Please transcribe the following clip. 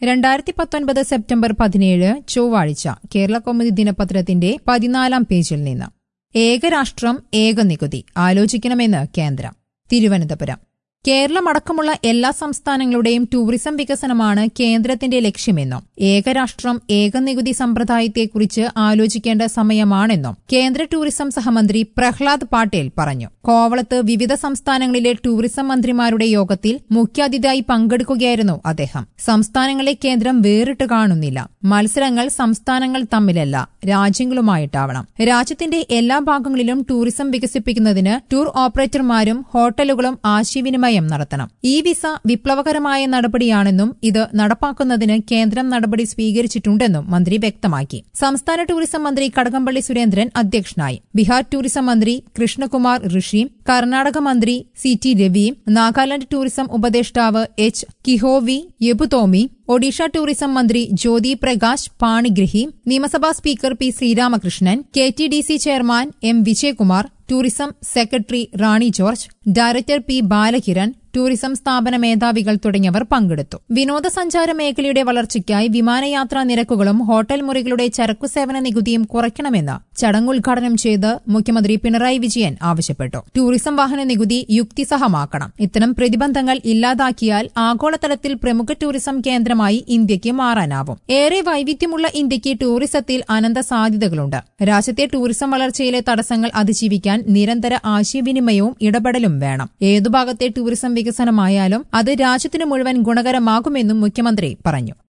രണ്ടായിരത്തി പത്തൊൻപത് സെപ്റ്റംബർ പതിനേഴ് ചൊവ്വാഴ്ച കേരള കൗമുദി ദിനപത്രത്തിന്റെ പതിനാലാം പേജിൽ നിന്ന് ഏകരാഷ്ട്രം ഏക നികുതി ആലോചിക്കണമെന്ന് കേന്ദ്രം തിരുവനന്തപുരം കേരളമടക്കമുള്ള എല്ലാ സംസ്ഥാനങ്ങളുടെയും ടൂറിസം വികസനമാണ് കേന്ദ്രത്തിന്റെ ലക്ഷ്യമെന്നും ഏകരാഷ്ട്രം ഏക നികുതി സമ്പ്രദായത്തെക്കുറിച്ച് ആലോചിക്കേണ്ട സമയമാണെന്നും കേന്ദ്ര ടൂറിസം സഹമന്ത്രി പ്രഹ്ലാദ് പാട്ടേൽ പറഞ്ഞു കോവളത്ത് വിവിധ സംസ്ഥാനങ്ങളിലെ ടൂറിസം മന്ത്രിമാരുടെ യോഗത്തിൽ മുഖ്യാതിഥിയായി പങ്കെടുക്കുകയായിരുന്നു അദ്ദേഹം സംസ്ഥാനങ്ങളെ കേന്ദ്രം വേറിട്ട് കാണുന്നില്ല മത്സരങ്ങൾ സംസ്ഥാനങ്ങൾ തമ്മിലല്ല രാജ്യങ്ങളുമായിട്ടാവണം രാജ്യത്തിന്റെ എല്ലാ ഭാഗങ്ങളിലും ടൂറിസം വികസിപ്പിക്കുന്നതിന് ടൂർ ഓപ്പറേറ്റർമാരും ഹോട്ടലുകളും ആശയവിനിമയം നടത്തണം ഈ വിസ വിപ്ലവകരമായ നടപടിയാണെന്നും ഇത് നടപ്പാക്കുന്നതിന് കേന്ദ്രം നടപടി സ്വീകരിച്ചിട്ടുണ്ടെന്നും മന്ത്രി വ്യക്തമാക്കി സംസ്ഥാന ടൂറിസം മന്ത്രി കടകംപള്ളി സുരേന്ദ്രൻ അധ്യക്ഷനായി ബീഹാർ ടൂറിസം മന്ത്രി കൃഷ്ണകുമാർ ഋഷി കർണാടക മന്ത്രി C T Ravi Nagaland tourism ഉപദേഷ്ടാവ് എച്ച് കിഹോവി യബുതോമി ഒഡീഷ ടൂറിസം മന്ത്രി ജ്യോതി പ്രകാശ് പാണിഗ്രഹി നിയമസഭാ speaker P Sreeramakrishnan K T D C chairman M Vijayakumar tourism secretary Rani George director P Balakiran tourism സ്ഥാപന മേധാവികൾ തുടങ്ങിയവർ പങ്കെടുത്തു വിനോദസഞ്ചാര മേഖലയുടെ വളർച്ചയ്ക്കായി വിമാനയാത്രാ നിരക്കുകളും ഹോട്ടൽ മുറികളുടെ ചരക്കു സേവന നികുതിയും കുറയ്ക്കണമെന്ന് ചടങ്ങ് ഉദ്ഘാടനം ചെയ്ത് മുഖ്യമന്ത്രി പിണറായി വിജയൻ ആവശ്യപ്പെട്ടു ടൂറിസം വാഹന നികുതി യുക്തിസഹമാക്കണം ഇത്തരം പ്രതിബന്ധങ്ങൾ ഇല്ലാതാക്കിയാൽ ആഗോളതലത്തിൽ പ്രമുഖ ടൂറിസം കേന്ദ്രമായി ഇന്ത്യയ്ക്ക് മാറാനാവും ഏറെ വൈവിധ്യമുള്ള ഇന്ത്യയ്ക്ക് ടൂറിസത്തിൽ അനന്ത സാധ്യതകളുണ്ട് രാജ്യത്തെ ടൂറിസം വളർച്ചയിലെ തടസ്സങ്ങൾ അതിജീവിക്കാൻ നിരന്തര ആശയവിനിമയവും ഇടപെടലും വേണം ഏതു ഭാഗത്തെ ടൂറിസം വികസനമായാലും അത് രാജ്യത്തിനു മുഴുവൻ ഗുണകരമാകുമെന്നും മുഖ്യമന്ത്രി പറഞ്ഞു